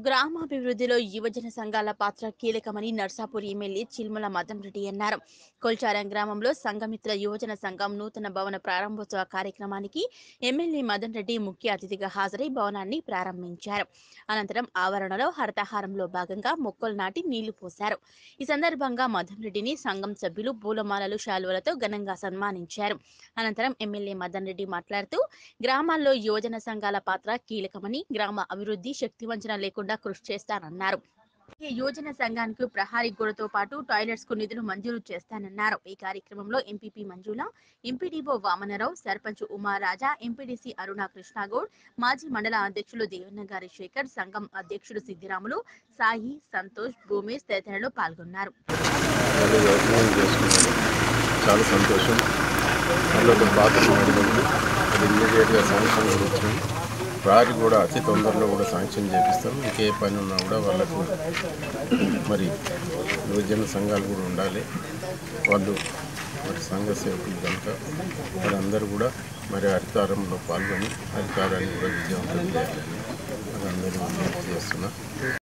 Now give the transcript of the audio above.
గ్రామాభివృద్ధిలో యువజన సంఘాల పాత్ర కీలకమని నర్సాపూర్ ఎమ్మెల్యే చిల్మల మదన్ రెడ్డి అన్నారు కొల్చారం గ్రామంలో సంఘమిత్ర యువజన సంఘం నూతన భవన ప్రారంభోత్సవ కార్యక్రమానికి ఎమ్మెల్యే మదన్ రెడ్డి ముఖ్య అతిథిగా హాజరై భవనాన్ని ప్రారంభించారు అనంతరం ఆవరణలో హరితహారంలో భాగంగా మొక్కలు నాటి నీళ్లు పోశారు ఈ సందర్భంగా మదన్ రెడ్డిని సంఘం సభ్యులు పూలమాలలు శాలువలతో ఘనంగా సన్మానించారు అనంతరం ఎమ్మెల్యే మదన్ రెడ్డి మాట్లాడుతూ గ్రామాల్లో యువజన సంఘాల పాత్ర కీలకమని గ్రామ అభివృద్ధి శక్తివంచన లేకుండా కృషి చేస్తానన్నారు ఈ యోజన సంఘానికి ప్రహారీ గోడతో పాటు టాయిలెట్స్ కు నిధులు మంజూరు చేస్తానన్నారు ఈ కార్యక్రమంలో MPP Manjula MPDO Vamanarao sarpanch Umaraja MPDC Aruna Krishnagoud మాజీ మండల అధ్యక్షులు దేవన్నగారి శేఖర్ సంఘం అధ్యక్షుడు సిద్దిరాములు సాయి సంతోష్ భూమేష్ తదితరులు పాల్గొన్నారు వాళ్ళు వ్యవసాయం చేసుకున్నారు చాలా సంతోషం అందులో ఒక బాత్రూమ్ అడిగింది అది ఇమ్మీడియట్గా శాంక్షన్ కూడా ఇచ్చాం వారి కూడా అతి తొందరలో కూడా శాంక్షన్ చేపిస్తాం ఇంకే పని ఉన్నా కూడా వాళ్ళకు మరి యువజన సంఘాలు కూడా ఉండాలి వాళ్ళు మరి సంఘ సేవకులు కనుక వారందరూ కూడా మరి హరితారంలో పాల్గొని హరితారాన్ని కూడా విజయవంతం చేయాలని మరి అందరూ విజ్ఞప్తి చేస్తున్నా